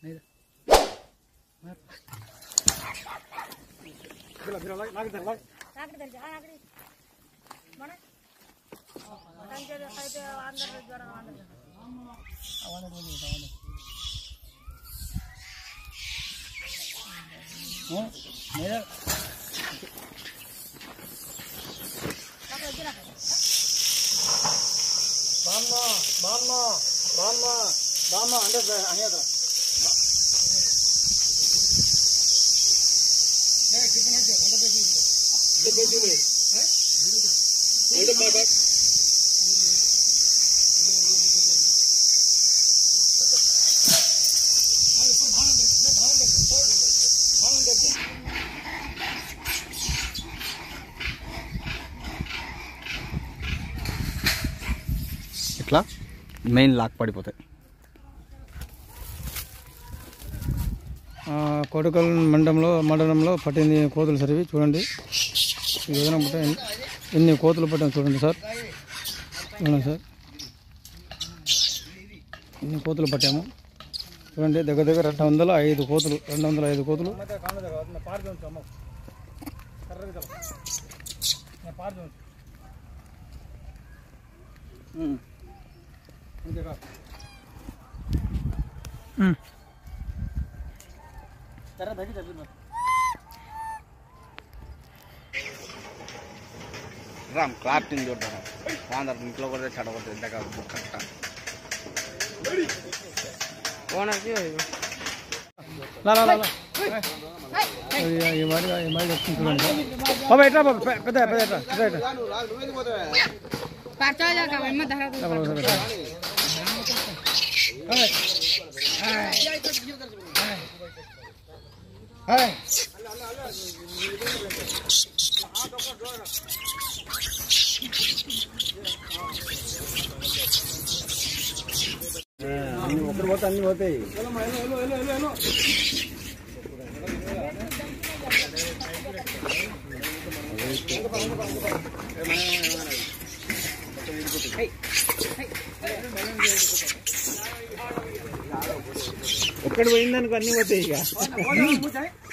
నాకಡೆ తెలుసు ఆ, నాకಡೆ మన సంఖ్య అయితే అందరూ జ్వరం అందరూ బామ్మ బామ్మ బామ్మ బామ్మ అంటే అనేక ఇట్లా మెయిన్ లాక్ పడిపోతాయి కోటకల్ మండలంలో మండలంలో పట్టింది కోతులు సరివి చూడండి ఈ విధంగా పుట్ట ఎన్ని కోతులు పట్టాం చూడండి సార్ చూడండి సార్ ఎన్ని కోతులు పట్టాము చూడండి దగ్గర దగ్గర రెండు వందల ఐదు కోతులు రెండు వందల ఐదు కోతులు రామ్ క్రాఫ్టింగ్ చూద్దాం అందరు ఇంట్లో కూడా చెడగొడుతుంది ఇంతగా కట్ట ఓనర్కి లా లా లా లా. ఈ- ఈ మరి ఈ మరి చెప్తుంది చూడండి బాబా ఎట్లా బాబా పె- పెద్ద పెద్ద ఎట్లా పెద్ద ఎట్లా డబల్ ఒకసారి పెట్టు. ఒకరు పోతే అన్ని పోతాయి ఒక్కడు పోయిందనుకో అన్ని పోతాయి ఇక